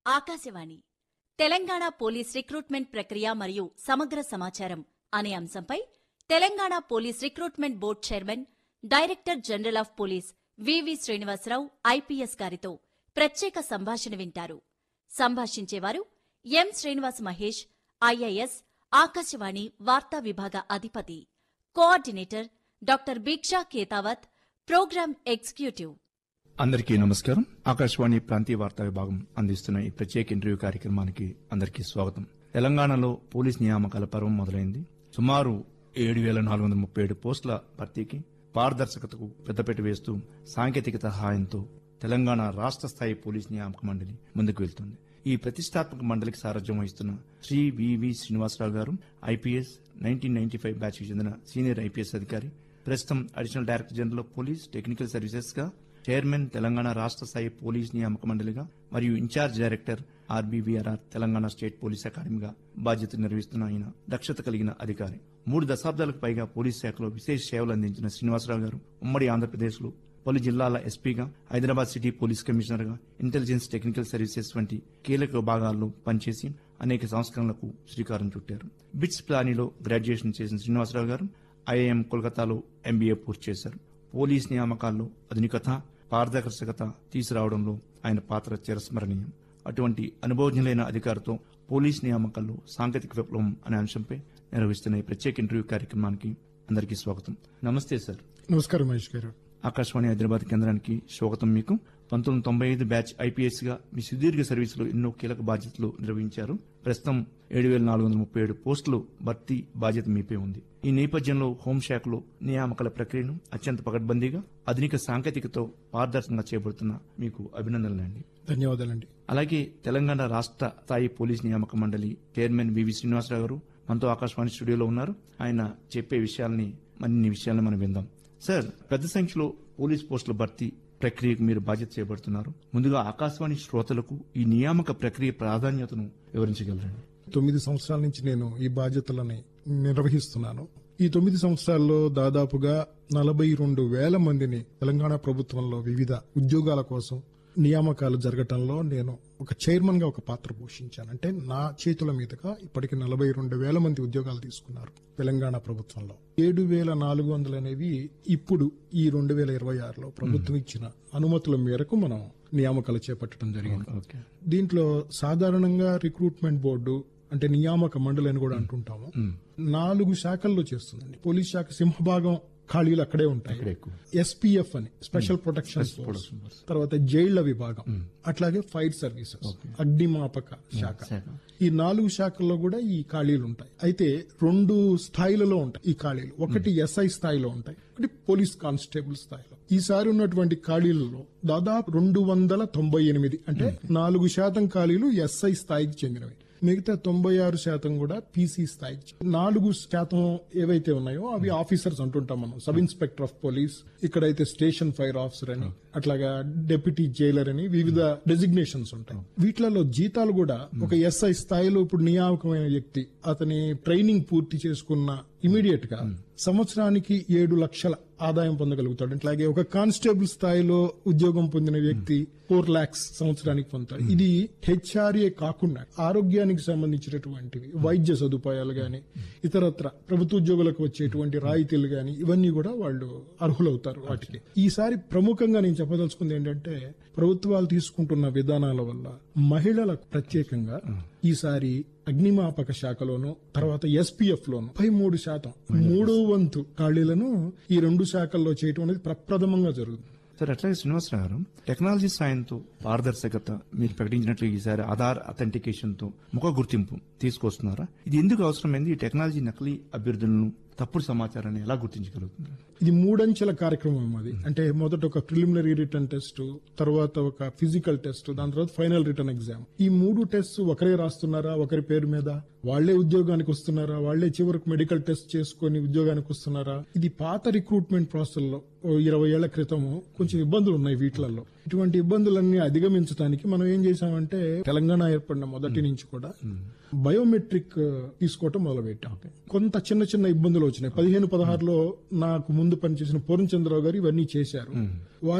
Akashvani Telangana police recruitment ప్రక్రియ మరియు సమగ్ర సమాచారం అనే అంశంపై Telangana police recruitment board chairman director general of police V V Srinivasarao IPS గారితో ప్రత్యేక సంభాషణ వింటారు సంభాషించేవారు ఎం శ్రీనివాస్ మహేష్ ఐఐఎస్ ఆకాశవాణి వార్తా విభాగ అధిపతి coordinator doctor Bhiksha Ketavath programme executive అందరికీ నమస్కారం ఆకాశవాణి ప్రాంతీయ వార్తా విభాగం అందిస్తున్న ఈ ప్రత్యేక ఇంటర్వ్యూ కార్యక్రమానికి అందరికీ స్వాగతం తెలంగాణలో పోలీస్ నియామకాల పర్వం మొదలైంది సుమారు ఏడు వేల నాలుగు వందల ముప్పై ఏడు పోస్టుల భర్తీకి పారదర్శకతకు పెద్దపీట వేస్తూ సాంకేతిక సహాయంతో తెలంగాణ రాష్ట్ర స్థాయి పోలీస్ నియామక మండలి ముందుకు వెళ్తుంది ఈ ప్రతిష్టాత్మక మండలికి సారథ్యం వహిస్తున్న శ్రీ వివి శ్రీనివాసరావు గారు IPS nineteen ninety five batch కి చెందిన సీనియర్ ఐపీఎస్ అధికారి ప్రస్తుతం additional director general of police technical services గా చైర్మన్ తెలంగాణ రాష్ట్ర స్థాయి పోలీస్ నియామక మండలిగా మరియు in-charge director RBVRR Telangana state police అకాడమీగా బాధ్యతలు నిర్వహిస్తున్న ఆయన దక్షత కలిగిన అధికారి మూడు దశాబ్దాలకు పైగా పోలీస్ శాఖలో విశేష సేవలు అందించిన శ్రీనివాసరావు గారు ఉమ్మడి ఆంధ్రప్రదేశ్ లో పలు జిల్లాల ఎస్పీగా హైదరాబాద్ సిటీ పోలీస్ కమిషనర్ గా ఇంటెలిజెన్స్ టెక్నికల్ సర్వీసెస్ వంటి కీలక విభాగాల్లో పనిచేసి అనేక సంస్కరణలకు శ్రీకారం చుట్టారు బిట్స్ ప్లానీలో గ్రాడ్యుయేషన్ చేసిన శ్రీనివాసరావు గారు ఐఐఎం కోల్కతాలో ఎంబీఏ పూర్తి చేశారు పోలీస్ నియామకాల్లో ఆధునికత పారదర్శకత తీసుకురావడంలో ఆయన పాత్ర చిరస్మరణీయం అటువంటి అనుభవజ్ఞులైన అధికారితో పోలీస్ నియామకాల్లో సాంకేతిక విప్లవం అనే అంశంపై నిర్వహిస్తున్న ఈ ప్రత్యేక ఇంటర్వ్యూ కార్యక్రమానికి అందరికీ స్వాగతం నమస్తే సార్ నమస్కారం మహేష్ గారు ఆకాశవాణి హైదరాబాద్ కేంద్రానికి స్వాగతం మీకు పంతొమ్మిది తొంభై ఐదు బ్యాచ్ ఐపీఎస్ గా మీ సుదీర్ఘ సర్వీసులో ఎన్నో కీలక బాధ్యతలు నిర్వహించారు ప్రస్తుతం ఏడు వేల నాలుగు వందల ముప్పై ఏడు పోస్టులు భర్తీ బాధ్యత మీపై ఉంది ఈ నేపథ్యంలో హోంశాఖలో నియామకాల ప్రక్రియను అత్యంత పకడ్బందీగా ఆధునిక సాంకేతికతో పారదర్శకంగా చేపడుతున్న మీకు అభినందనలండి ధన్యవాదాలండి అలాగే తెలంగాణ రాష్ట్ర స్థాయి పోలీస్ నియామక మండలి చైర్మన్ వివి శ్రీనివాసరావు గారు మనతో ఆకాశవాణి స్టూడియోలో ఉన్నారు ఆయన చెప్పే విషయాల్ని మరిన్ని విషయాలను మనం విందాం సార్ పెద్ద సంఖ్యలో పోలీస్ పోస్టుల భర్తీ ప్రక్రియకు మీరు బాధ్యత చేపడుతున్నారు ముందుగా ఆకాశవాణి శ్రోతలకు ఈ నియామక ప్రక్రియ ప్రాధాన్యతను వివరించగలరండి తొమ్మిది సంవత్సరాల నుంచి నేను ఈ బాధ్యతలని నిర్వహిస్తున్నాను ఈ తొమ్మిది సంవత్సరాల్లో దాదాపుగా నలభై రెండు వేల మందిని తెలంగాణ ప్రభుత్వంలో వివిధ ఉద్యోగాల కోసం నియామకాలు జరగటంలో నేను ఒక చైర్మన్ గా ఒక పాత్ర పోషించాను అంటే నా చేతుల మీదుగా ఇప్పటికి నలభై రెండు వేల మంది ఉద్యోగాలు తీసుకున్నారు తెలంగాణ ప్రభుత్వంలో ఏడు వేల నాలుగు వందలు అనేవి ఇప్పుడు ఈ రెండు వేల ఇరవై ఆరులో ప్రభుత్వం ఇచ్చిన అనుమతుల మేరకు మనం నియామకాలు చేపట్టడం జరిగింది ఓకే దీంట్లో సాధారణంగా రిక్రూట్మెంట్ బోర్డు అంటే నియామక మండలి అని కూడా అంటుంటాము నాలుగు శాఖల్లో చేస్తుందండి పోలీస్ శాఖ సింహభాగం ఖాళీలు అక్కడే ఉంటాయి ఎక్కువ ఎస్పీఎఫ్ అని స్పెషల్ ప్రొటెక్షన్ ఫోర్స్ తర్వాత జైళ్ల విభాగం అట్లాగే ఫైర్ సర్వీసెస్ అగ్నిమాపక శాఖ శాఖ. ఈ నాలుగు శాఖల్లో కూడా ఈ ఖాళీలు ఉంటాయి అయితే రెండు స్థాయిలలో ఉంటాయి ఈ ఖాళీలు ఒకటి ఎస్ఐ స్థాయిలో ఉంటాయి ఒకటి పోలీస్ కానిస్టేబుల్ స్థాయిలో ఈసారి ఉన్నటువంటి ఖాళీలలో దాదాపు రెండు వందల తొంభై ఎనిమిది అంటే నాలుగు శాతం ఖాళీలు ఎస్ఐ స్థాయికి చెందినవి మిగతా తొంభై ఆరు శాతం కూడా పీసీ స్థాయికి చెందినవి. నాలుగు శాతం ఏవైతే ఉన్నాయో అవి ఆఫీసర్స్ అంటుంటాం మనం సబ్ ఇన్స్పెక్టర్ ఆఫ్ పోలీస్ ఇక్కడైతే స్టేషన్ ఫైర్ ఆఫీసర్ అని అట్లాగా డెప్యూటీ జైలర్ అని వివిధ డెసిగ్నేషన్స్ ఉంటాయి వీటిలలో జీతాలు కూడా ఒక ఎస్ఐ స్థాయిలో ఇప్పుడు నియామకమైన వ్యక్తి అతని ట్రైనింగ్ పూర్తి చేసుకున్న ఇమీడియట్ గా సంవత్సరానికి ఏడు లక్షల ఆదాయం పొందగలుగుతాడు అట్లాగే ఒక కానిస్టేబుల్ స్థాయిలో ఉద్యోగం పొందిన వ్యక్తి ఫోర్ లాక్స్ సంవత్సరానికి పొందుతాడు ఇది హెచ్ఆర్ఏ కాకుండా ఆరోగ్యానికి సంబంధించినటువంటివి వైద్య సదుపాయాలు గాని ఇతరత్ర ప్రభుత్వ ఉద్యోగులకు వచ్చేటువంటి రాయితీలు గాని ఇవన్నీ కూడా వాళ్ళు అర్హులవుతారు వాటికి ఈసారి ప్రముఖంగా నేను చెప్పదలుచుకుంది ఏంటంటే ప్రభుత్వాలు తీసుకుంటున్న విధానాల వల్ల మహిళలకు ప్రత్యేకంగా ఈసారి అగ్నిమాపక శాఖలోను తర్వాత ఎస్పీఎఫ్ లోను ముప్పై మూడు శాతం మూడో వంతు ఖాళీలను ఈ రెండు శాఖల్లో చేయటం అనేది ప్రప్రథమంగా జరుగుతుంది సార్ అట్లాగే శ్రీనివాసరావు గారు టెక్నాలజీ సాయంతో పారదర్శకత మీరు ప్రకటించినట్లు ఈసారి ఆధార్ అథెంటికేషన్ తో ముఖ గుర్తింపు తీసుకొస్తున్నారా ఇది ఎందుకు అవసరమైంది ఈ టెక్నాలజీ నకిలీ అభ్యర్థులను తప్పుడు సమాచారాన్ని ఎలా గుర్తించగలుగుతుంది ఇది మూడంచెల కార్యక్రమం అది అంటే మొదట ఒక ప్రిలిమినరీ రిటర్న్ టెస్ట్ తర్వాత ఒక ఫిజికల్ టెస్ట్ దాని తర్వాత ఫైనల్ రిటర్న్ ఎగ్జామ్ ఈ మూడు టెస్ట్ ఒకరే రాస్తున్నారా ఒకరి పేరు మీద వాళ్లే ఉద్యోగానికి వస్తున్నారా వాళ్లే చివరకు మెడికల్ టెస్ట్ చేసుకొని ఉద్యోగానికి వస్తున్నారా ఇది పాత రిక్రూట్మెంట్ ప్రాసెస్ లో ఓ ఇరవై ఏళ్ల క్రితము కొంచెం ఇబ్బందులు ఉన్నాయి వీటిలలో ఇటువంటి ఇబ్బందులన్నీ అధిగమించడానికి మనం ఏం చేశామంటే తెలంగాణ ఏర్పడిన మొదటి నుంచి కూడా బయోమెట్రిక్ తీసుకోవటం మొదలు పెట్టాం కొంత చిన్న చిన్న ఇబ్బందులు వచ్చినాయి పదిహేను పదహారులో నాకు ముందు పనిచేసిన పూర్ణచంద్రరావు గారు ఇవన్నీ చేశారు వారు